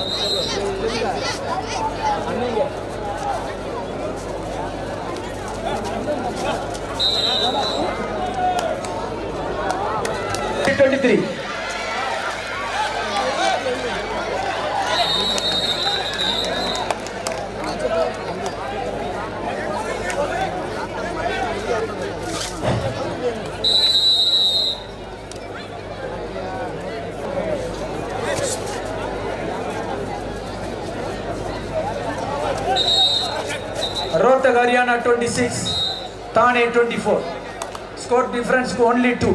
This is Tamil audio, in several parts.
Twenty three Rohtak Haryana 26, Thane 24. Score difference to only two.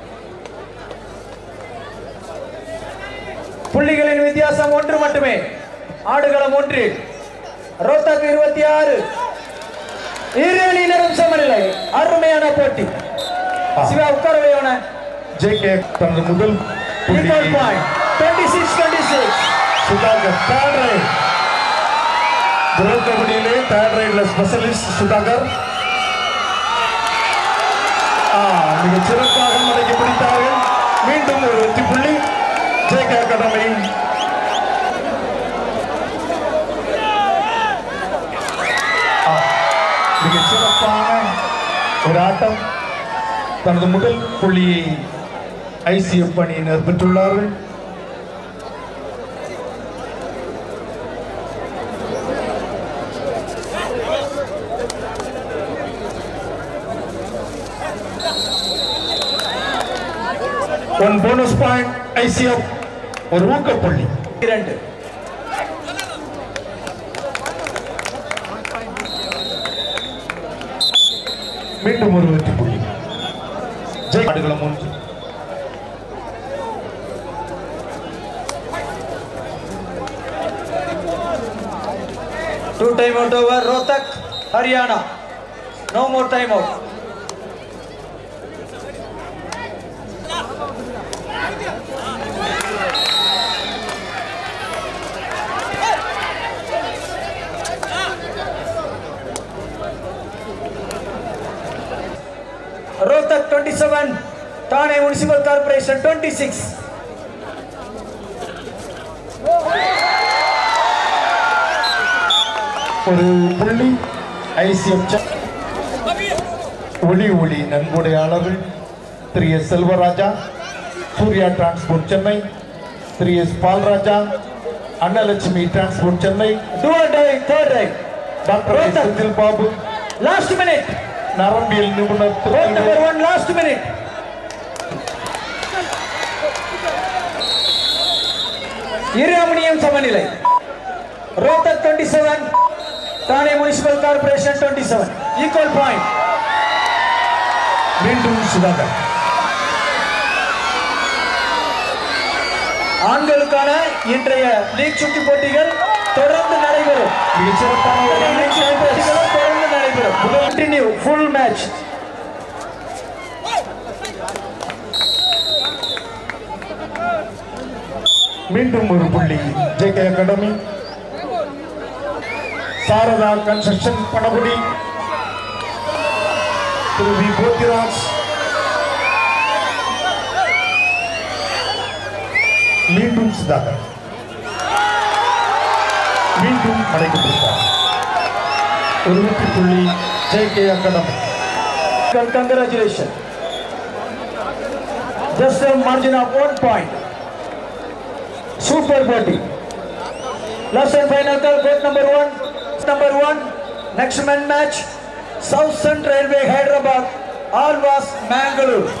புள்ளிகளின் வித்தியாசம் ஒன்று மட்டுமே ஆடுகளம் ஒன்று ரோத்தக் இருபத்தி ஆறு இரு அணியினரும் சமநிலை அருமையான போட்டி சிவா உட்காரவையான ஜேகே தனது முதல் ஈக்குவல் புள்ளியை point twenty six twenty six Sudhakar third raid முதல் கபடியிலே தேர்ட் ரைட்ல ஸ்பெஷலிஸ்ட் சுதாகர் ஆ, மிகச் சிறப்பாக மடக்கி பிடித்தார்கள் மீண்டும் ஒரு வெற்றி புள்ளி ஜேகே அகாடமி ஆ, மிகச் சிறப்பான ஒரு ஆட்டம் தனது முதல் புள்ளியை ஐசிஎஃப் அணியினர் பெற்றுள்ளார்கள் ஒன் போனஸ் பாயிண்ட் ஐசிஎஃப் ஒரு ஊக்கப்புள்ளி இரண்டு மீண்டும் ஒரு வெற்றி புள்ளி ஜெய் ஆடுகளம் ஒன்று two time out over Rohtak Haryana no more time out Rohtak twenty seven Thane municipal corporation twenty six ஒரு புள்ளி ஐசிஎஃப் ஒளி ஒளி நன்கொடையாளர்கள் திரு எஸ் செல்வராஜா சூர்யா டிரான்ஸ்போர்ட் சென்னை திரு S Palraja Annalakshmi transport Chennai two tie third raid doctor S. Senthil Babu last minute நரம்பியல் நிபுணர் Vote திரு number one, last minute. இரு அமணியம் சமநிலை Rohtak twenty seven Thane municipal corporation twenty seven equal point மீண்டும் சுதாகர் ஆண்களுக்கான இன்றைய லீக் சுற்று போட்டிகள் தொடர்ந்து நடைபெறும் மிகச் சிறப்பான ஒரு லீக் சுற்று போட்டிகளும் தொடர்ந்து நடைபெறும் கண்டினியூ ஃபுல் மேட்ச் மீண்டும் ஒரு புள்ளி JK academy Sharada construction Panagudi திரு வி போத்திராஜ் மீண்டும் சுதாகர் மீண்டும் மடைக்கப்பட்டார் ஒரு வெற்றி புள்ளி JK academy Congratulations. Just a margin of one point. Super body. Last and final call, vote number one. Number one. Next man match. South Central Railway Hyderabad. Alwas Mangalore.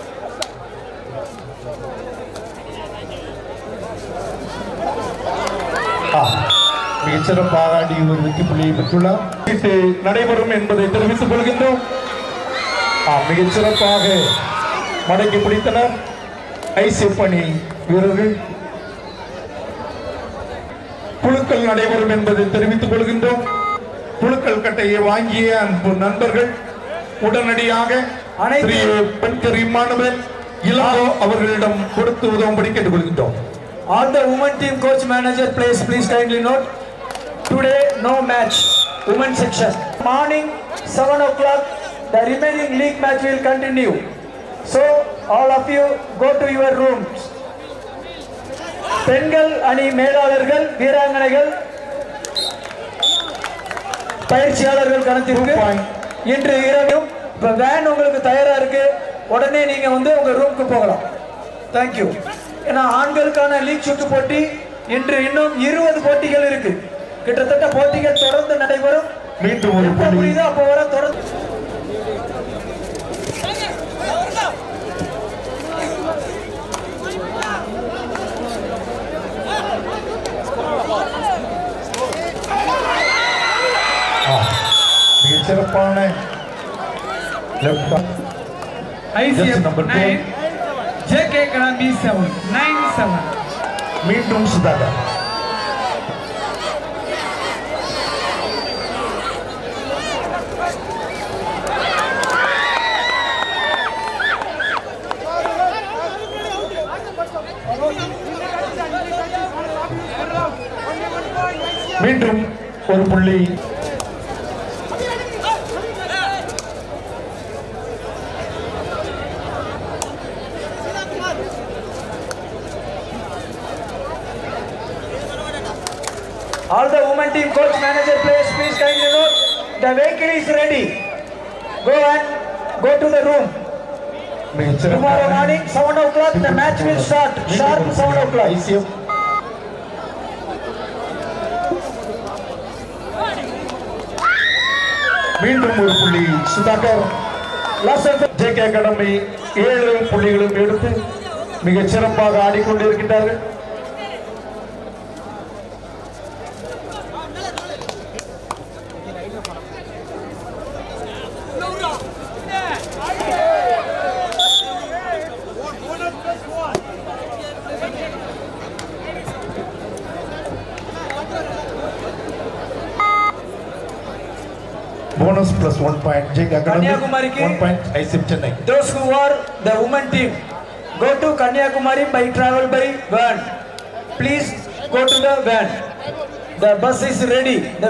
ஆ, மிகச் சிறப்பாக ஆடி ஒரு வெற்றி புள்ளியை பெற்றுள்ளார் இது நடைபெறும் என்பதை தெரிவித்துக் கொள்கின்றோம் ஆ, மிகச் சிறப்பாக மடக்கி பிடித்தனர் ஐசிஎஃப் அணி வீரர்கள் குழுக்கள் நடைபெறும் என்பதை தெரிவித்துக் கொள்கின்றோம் குழுக்கள் கட்டையை வாங்கிய அன்பு நண்பர்கள் உடனடியாக அனைத்து- திரு பெண்கர் இம்மானுவேல் இளங்கோ அவர்களிடம் கொடுத்து உதவும்படி கேட்டுக்கொள்கின்றோம் All the women team coach manager please please kindly note. Today no match. Women section. Morning 7 o'clock. The remaining league match will continue. So all of you go to your rooms. பெண்கள் அணி மேலாளர்கள் வீராங்கனைகள் பயிற்சியாளர்கள் கணத்திற்கு இன்று இரண்டும் இப்ப வேன் உங்களுக்கு தயாரா இருக்கு உடனே நீங்க வந்து உங்க ரூமுக்கு போகலாம் தேங்க்யூ ஏன்னா ஆண்களுக்கான லீக் சுற்று போட்டி இன்று இன்னும் இருபது போட்டிகள் இருக்கு கிட்டத்தட்ட போட்டிகள் தொடர்ந்து நடைபெறும் மீண்டும் ஒரு எப்ப புள்ளி முடியுதோ அப்போ வர தொடர்ந்து ஆ, மிகச் சிறப்பான left arm. ICF number two. 9, JK Kalambi 7, 9 7. மீண்டும் சுதாகர் மீண்டும் ஒரு புள்ளி All the women team coach, manager, players, please kindly note, the vehicle is ready. Go and go to the room. மிகச் Tomorrow சிறப்பான morning, 7 o'clock, the match will start. Sharp 7 o'clock. ICF மீண்டும் ஒரு புள்ளி Sudhakar Last of the JK academy ஏழு புள்ளிகளும் எடுத்து மிகச் சிறப்பாக ஆடிக்கொண்டிருக்கின்றார்கள் bonus plus one point JK academy கன்னியாகுமரிக்கு one point ICF Chennai those who are the women team, go to Kanyakumari by travel by van. Please go to the van. The bus is ready. The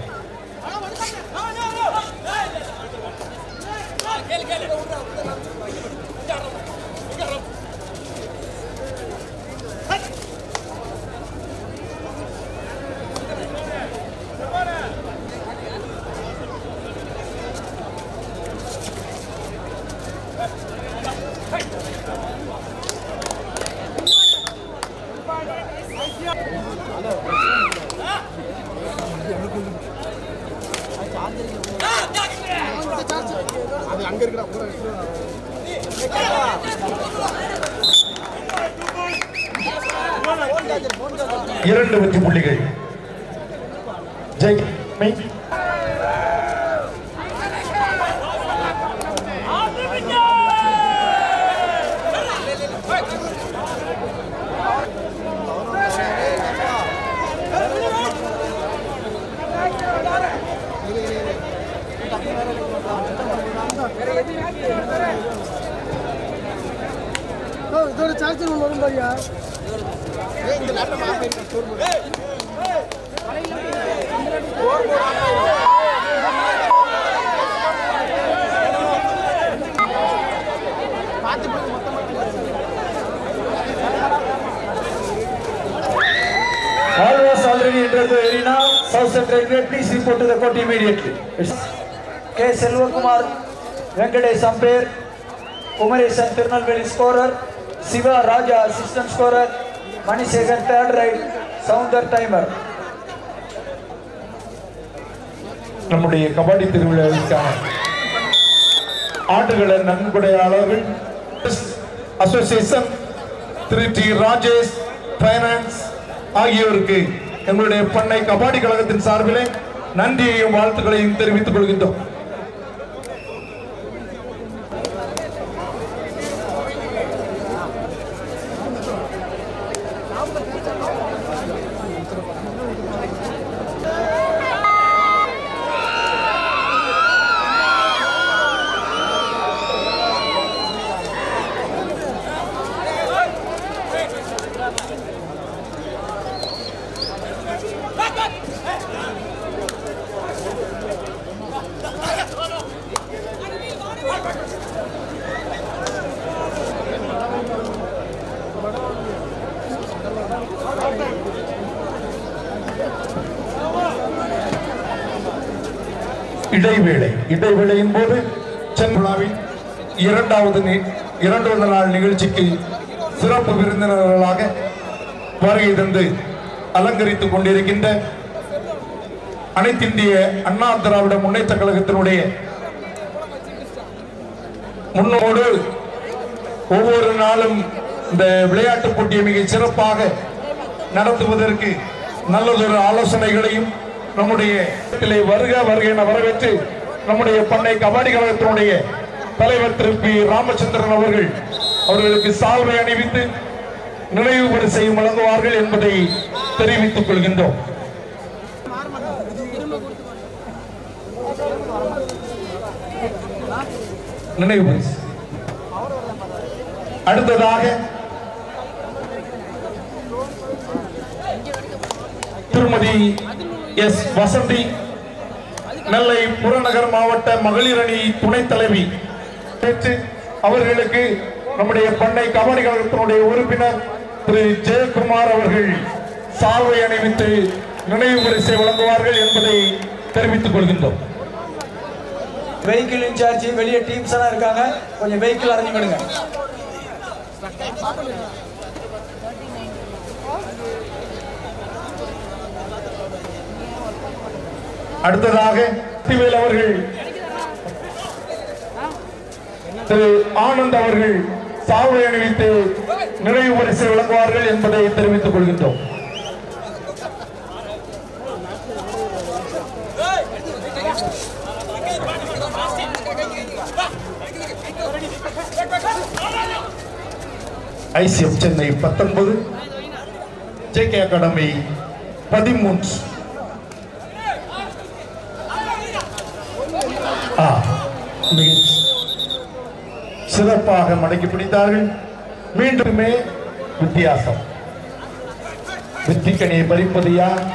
இரண்டு வெற்றி புள்ளிகள் ஜெய் மெய் இதோட சார்ஜர் ஒன்று வரும் பாரியா all was already entered the arena. South Railway, please report to the court immediately. It's K. Selvakumar, Venkatesh Ampere, Kumaresan Tirunelveli scorer, Siva Raja assistant scorer, Manisegan third right, Sounder timer. நம்முடைய கபடி திருவிழாவிற்கான ஆடுகள நன்கொடையாளர்கள் அசோசியேஷன் திரு டி ராஜேஷ் ஃபைனான்ஸ் ஆகியோருக்கு எங்களுடைய பண்ணை கபாடி கழகத்தின் சார்பிலே நன்றியையும் வாழ்த்துக்களையும் தெரிவித்துக் கொள்கின்றோம் இடைவேளை இடைவேளையின் போது சென்னைவின் இரண்டாவது நி- இரண்டாவது நாள் நிகழ்ச்சிக்கு சிறப்பு விருந்தினர்களாக வருகை தந்து அலங்கரித்துக் கொண்டிருக்கின்ற அனைத்திந்திய அண்ணா திராவிட முன்னேற்ற கழகத்தினுடைய முன்னோடு ஒவ்வொரு நாளும் இந்த விளையாட்டு போட்டியை மிக சிறப்பாக நடத்துவதற்கு நல்லதொரு ஆலோசனைகளையும் நம்முடைய இடத்திலே வருக வருக என வரவேற்று நம்முடைய பண்ணை கபாடி கழகத்தினுடைய தலைவர் திரு பி ராமச்சந்திரன் அவர்கள் அவர்களுக்கு சால்வை அணிவித்து நினைவு பரிசை வழங்குவார்கள் என்பதை தெரிவித்துக் கொள்கின்றோம் நினைவு பரிசு அடுத்ததாக திருமதி எஸ் வசந்தி நெல்லை புறநகர் மாவட்ட மகளிர் அணி துணைத் தலைவி பேச்சு அவர்களுக்கு நம்முடைய பண்ணை கபடி கழகத்தினுடைய உறுப்பினர் திரு ஜெயக்குமார் அவர்கள் சால்வை அணிவித்து நினைவு பரிசை வழங்குவார்கள் என்பதை தெரிவித்துக் கொள்கின்றோம் வெஹிக்கிள் இன்சார்ஜ் வெளியே டீம்ஸ் எல்லாம் இருக்காங்க கொஞ்சம் வெஹிக்கிள் அரேஞ்ச் பண்ணுங்க அடுத்ததாக திவேல் அவர்கள் திரு ஆனந்த் அவர்கள் சாவை அணிவித்து நிறைவு பரிசை வழங்குவார்கள் என்பதை தெரிவித்துக் கொள்கின்றோம் ஐசிஎஃப் சென்னை பத்தொன்பது ஜேகே அகாடமி பதிமூன்று ஆ, மிக சிறப்பாக மடக்கி பிடித்தார்கள் மீண்டுமே வித்தியாசம் வெற்றிக்கனியை பறிப்பது யார்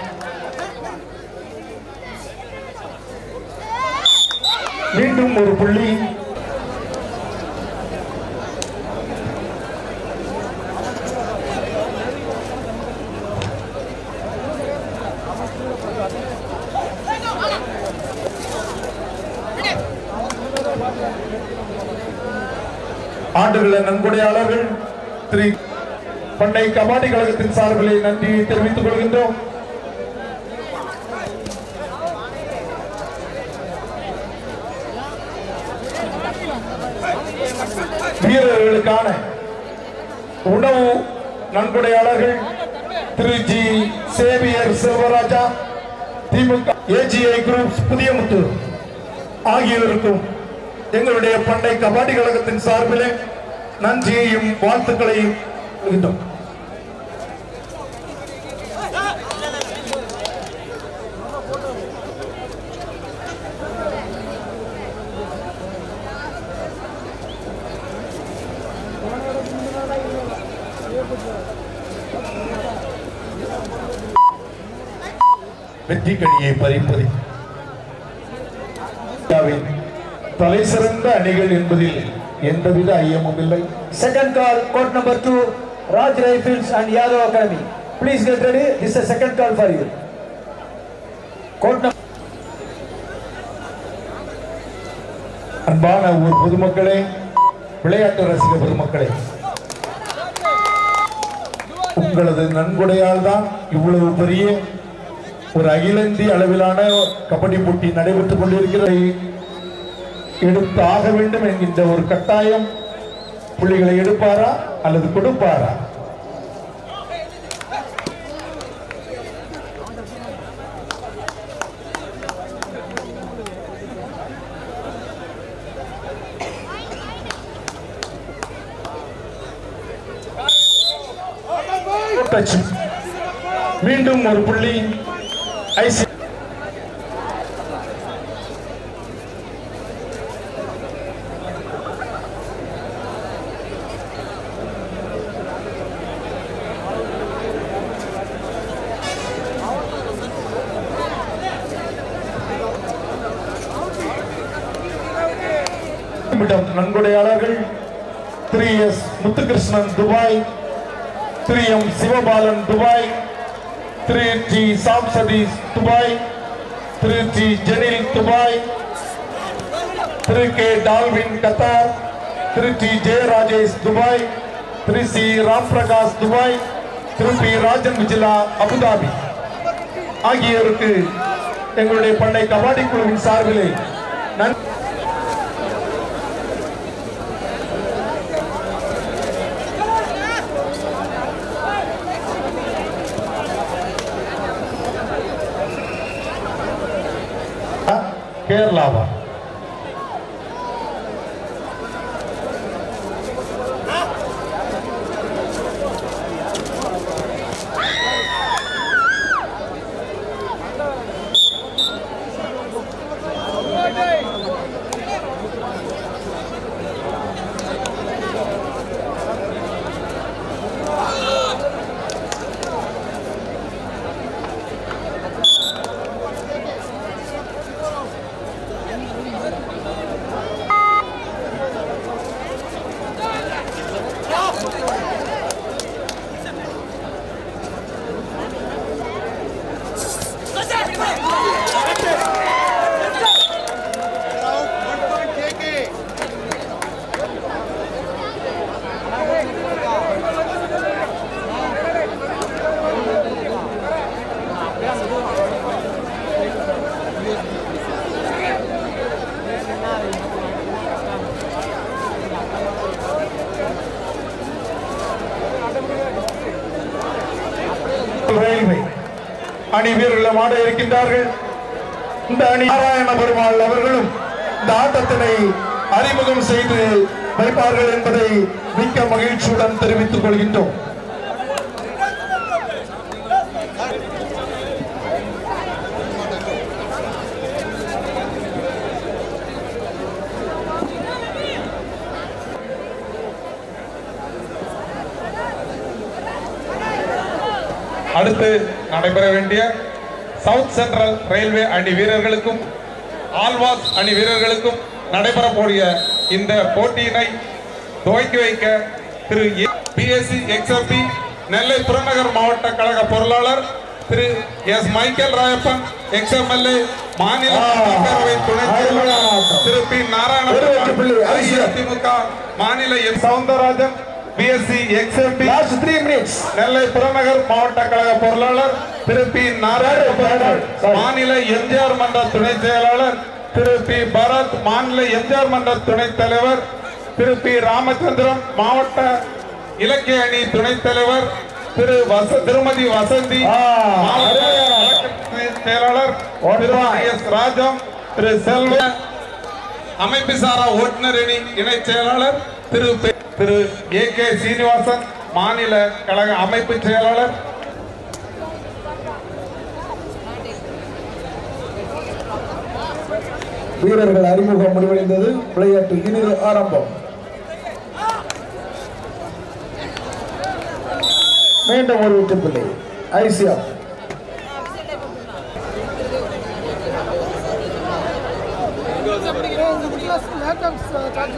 மீண்டும் ஒரு புள்ளி ஆண்டுகள நன்கொடையாளர்கள் திரு பண்ணை கபாடி கழகத்தின் சார்பிலே நன்றியை தெரிவித்துக் கொள்கின்றோம் வீரர்களுக்கான உணவு நன்கொடையாளர்கள் திரு G Xavier Selvaraja DMK AGI groups Pudhiyamuthur ஆகியோருக்கும் எங்களுடைய பண்டை கபாடி கழகத்தின் சார்பிலே நன்றியையும் வாழ்த்துக்களையும் சொல்கின்றோம் வெற்றி கனியை பறிப்பது இந்தியாவின் தலை சிறந்த அணிகள் என்பதில் எந்தவித ஐயமும் இல்லை Second call, court number two, Raj Rifles and Yadav Academy. Please get ready. This is a second call for you. Court number. அன்பான ஊர் பொதுமக்களே விளையாட்டு ரசிக பெருமக்களே உங்களது நன்கொடையால் தான் இவ்வளவு பெரிய ஒரு அகில இந்திய அளவிலான கபடி போட்டி நடைபெற்றுக் கொண்டிருக்கிறது எடுத்து ஆக வேண்டும் என்கின்ற ஒரு கட்டாயம் புள்ளிகளை எடுப்பாரா அல்லது கொடுப்பாரா டச் மீண்டும் ஒரு புள்ளி ஐசி நிமிடம் நன்கொடையாளர்கள் திரு எஸ் முத்துகிருஷ்ணன் துபாய் திரு எம் சிவபாலன் துபாய் திரு டி சாம் சதீஷ் துபாய் திரு டி ஜெனில் துபாய் திரு கே டால்வின் கத்தார் திரு டி ஜெயராஜேஷ் துபாய் திரு சி ராம் பிரகாஷ் துபாய் திரு பி ராஜன் விஜிலா அபுதாபி ஆகியோருக்கு எங்களுடைய பண்ணை கபாடி குழுவின் சார்பிலே நன்றி கேரளாவா ரயில்வே அணி வீரர்கள் ஆட இருக்கின்றார்கள் இந்த அணி நாராயண பெருமாள் அவர்களும் இந்த ஆட்டத்தினை அறிமுகம் செய்து வைப்பார்கள் என்பதை மிக்க மகிழ்ச்சியுடன் தெரிவித்துக் கொள்கின்றோம் அடுத்து நடைபெற வேண்டிய சவுத் சென்ட்ரல் ரயில்வே அணி வீரர்களுக்கும் ஆல்வாஸ் அணி வீரர்களுக்கும் நடைபெறக்கூடிய இந்த போட்டியினை துவக்கி வைக்க திரு பிஎஸ்சி எக்ஸ்எம்பி நெல்லை புறநகர் மாவட்ட கழக பொருளாளர் திரு எஸ் மைக்கேல் ராயப்பன் எக்ஸ்எம்எல்ஏ மாநில சட்டப்பேரவை துணைத் தலைவர் திரு பி நாராயண அதிமுக மாநில M Soundararajan BSc ex MP last three minutes Nellai புறநகர் மாவட்ட கழக பொருளாளர் திரு பி நாராயணன் மாநில எம்ஜிஆர் மன்ற துணைச் செயலாளர் திரு பி பரத் மாநில எம்ஜிஆர் மன்ற துணைத் தலைவர் திரு பி ராமச்சந்திரன் மாவட்ட இலக்கிய அணி துணைத் தலைவர் திரு வச திருமதி வசந்தி ஆ, மாவட்ட அருமையான வழக்கு செயலாளர் திரு எஸ் ராஜம் திரு செல்வ அமைப்பு சாரா ஓட்டுநர் அணி இணைச் செயலாளர் திரு பெ- திரு ஏ கே சீனிவாசன் மாநில கழக அமைப்பு செயலாளர் வீரர்கள் அறிமுகம் முடிவடைந்தது விளையாட்டு இனிது ஆரம்பம் மீண்டும் ஒரு வெற்றிப்பிள்ளை ஐசியா laptop charge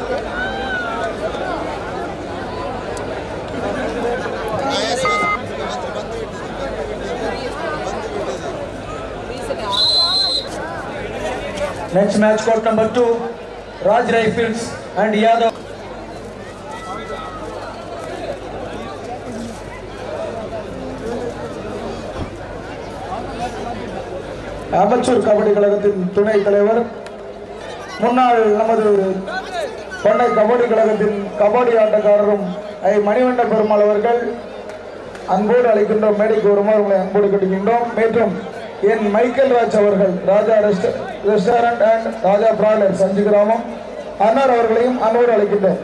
Next match court number two, Raj Rifles and Yadav. அமைச்சர் கபடி கழகத்தின் துணை தலைவர் முன்னாள் நமது கொண்டை கபடி கழகத்தின் கபடி ஆட்டக்காரரும் ஐ மணிவண்ண பெருமாள் அவர்கள் அன்போடு அழைக்கின்றோம் மேடைக்கு வருமாறு உங்களை அன்போடு கேட்டுக்கின்றோம் மற்றும் என் மைக்கேல் ராஜ் அவர்கள் ராஜா ரெஸ்ட- restaurant and Raja broiler Sanju கிராமம் அன்னார் அவர்களையும் அன்போடு அழைக்கின்றோம்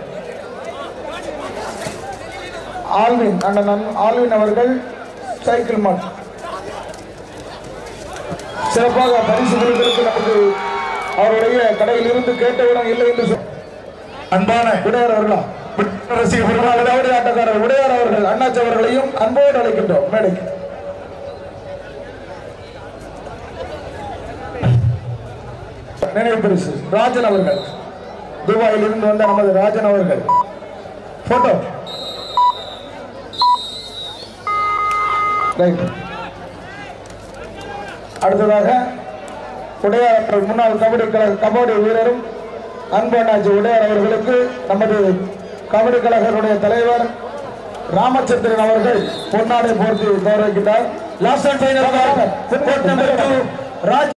ஆல்வின் அண்ணன் அன்- ஆல்வின் அவர்கள் சைக்கிள் மாட் சிறப்பாக பரிசு கொடுக்கிறதுக்கு நமக்கு அவருடைய கடையில் இருந்து கேட்டவுடன் இல்லை என்று சொல் அன்பான விடையார் அவர்களா ரசிக பெருமாள் கபடி ஆட்டக்காரர் விடையார் அவர்கள் அண்ணாச்சி அவர்களையும் அன்போடு அழைக்கின்றோம் மேடைக்கு நினைவு பரிசு ராஜன் அவர்கள் துபாயில் இருந்து வந்த நமது ராஜன் அவர்கள் போட்டோ ரைட் அடுத்ததாக உடையார் முன்னாள் கபடி கழக கபடி வீரரும் அன்பண்ணாஜி உடையார் அவர்களுக்கு நமது கபடி கழகனுடைய தலைவர் ராமச்சந்திரன் அவர்கள் பொன்னாடை போர்த்தி கௌரவிக்கிறார் last and final court number 2 Raj